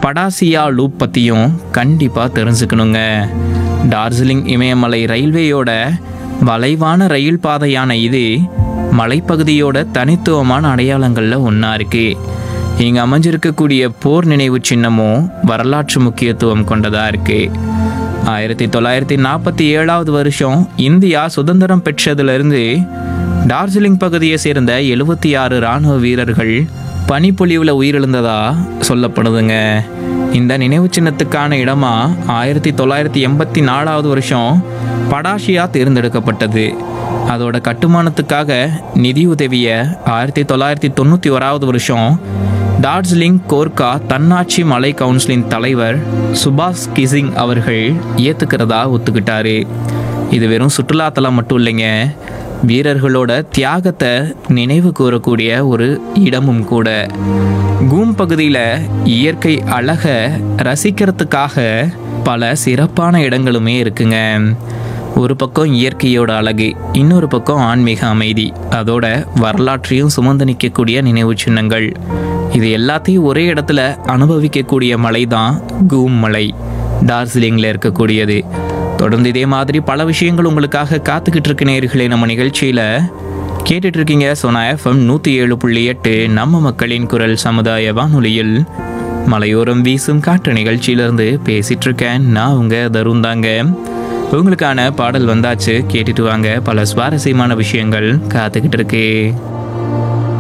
படாசியா loop பற்றியும் கண்டிப்பாக தெரிஞ்சுக்கணுங்க டார்ஜிலிங் இமயமலை ரயில்வேயோட வளைவான ரயில் பாதையான இது மலைப்பகுதியோட தனித்துவமான அடையாளங்களில் ஒன்றா இருக்கு இங்கே அமைஞ்சிருக்கக்கூடிய போர் நினைவு சின்னமும் வரலாற்று முக்கியத்துவம் கொண்டதாக இருக்கு ஆயிரத்தி தொள்ளாயிரத்தி நாற்பத்தி ஏழாவது வருஷம் இந்தியா சுதந்திரம் பெற்றதிலிருந்து டார்ஜிலிங் பகுதியை சேர்ந்த எழுபத்தி ஆறு இராணுவ வீரர்கள் பனிப்பொழிவில் உயிரிழந்ததா சொல்லப்படுதுங்க இந்த நினைவு சின்னத்துக்கான இடமா ஆயிரத்தி தொள்ளாயிரத்தி எண்பத்தி நாலாவது வருஷம் படாஷியா தேர்ந்தெடுக்கப்பட்டது அதோட கட்டுமானத்துக்காக நிதியுதவியை ஆயிரத்தி தொள்ளாயிரத்தி தொண்ணூற்றி ஓராவது வருஷம் டார்ஜிலிங் கோர்க்கா தன்னாட்சி மலை கவுன்சிலின் தலைவர் சுபாஷ் கிசிங் அவர்கள் ஏத்துக்கிறதா ஒத்துக்கிட்டாரு இது வெறும் சுற்றுலாத்தலம் மட்டும் இல்லைங்க வீரர்களோட தியாகத்தை நினைவு கூறக்கூடிய ஒரு இடமும் கூட கூம் பகுதியில் இயற்கை அழகை ரசிக்கிறதுக்காக பல சிறப்பான இடங்களுமே இருக்குங்க ஒரு பக்கம் இயற்கையோட அழகு இன்னொரு பக்கம் ஆன்மீக அமைதி அதோட வரலாற்றையும் சுமந்து நிற்கக்கூடிய நினைவு சின்னங்கள் இது எல்லாத்தையும் ஒரே இடத்துல அனுபவிக்கக்கூடிய மலை தான் கூம் மலை டார்ஜிலிங்கில் இருக்கக்கூடியது தொடர்ந்து இதே மாதிரி பல விஷயங்கள் உங்களுக்காக காத்துக்கிட்டு இருக்க நேர்களே நம்ம நிகழ்ச்சியில் கேட்டுட்டு இருக்கீங்க சோனா எஃப்எம் நூற்றி ஏழு புள்ளி எட்டு நம்ம மக்களின் குரல் சமுதாய வானொலியில் மலையோரம் வீசும் காற்று நிகழ்ச்சியிலிருந்து பேசிட்டு இருக்கேன் நான் உங்க தருண் தாங்க உங்களுக்கான பாடல் வந்தாச்சு கேட்டுட்டு வாங்க பல சுவாரஸ்யமான விஷயங்கள் காத்துக்கிட்டு இருக்கு